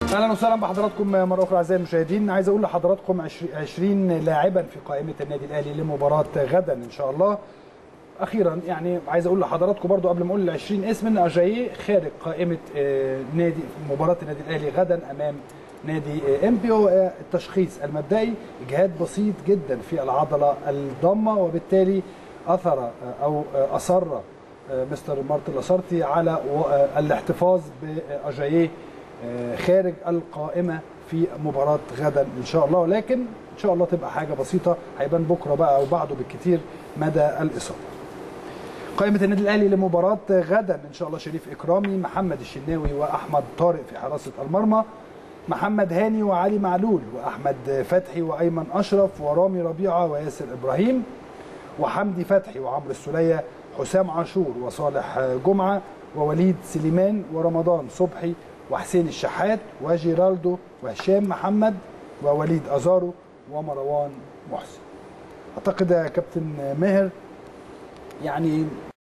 اهلا وسهلا بحضراتكم مره اخرى اعزائي المشاهدين عايز اقول لحضراتكم 20 لاعبا في قائمه النادي الاهلي لمباراه غدا ان شاء الله اخيرا يعني عايز اقول لحضراتكم برضو قبل ما اقول ال 20 اسم ان اجاييه خارج قائمه آه، نادي مباراه النادي الاهلي غدا امام نادي آه، ام بي هو التشخيص المبدئي اجهاد بسيط جدا في العضله الضمه وبالتالي اثر آه، او آه، اصر آه، مستر مارتن لاسارتي على و- آه، الاحتفاظ باجاييه آه، خارج القائمه في مباراه غدا ان شاء الله ولكن ان شاء الله تبقى حاجه بسيطه هيبان بكره بقى او بعده بالكثير مدى الاصابه. قائمه النادي الاهلي لمباراه غدا ان شاء الله شريف اكرامي محمد الشناوي واحمد طارق في حراسه المرمى محمد هاني وعلي معلول واحمد فتحي وايمن اشرف ورامي ربيعه وياسر ابراهيم وحمدي فتحي وعمرو السوليه حسام عاشور وصالح جمعه ووليد سليمان ورمضان صبحي وحسين الشحات وجيرالدو وهشام محمد ووليد ازارو ومروان محسن اعتقد يا كابتن ماهر يعني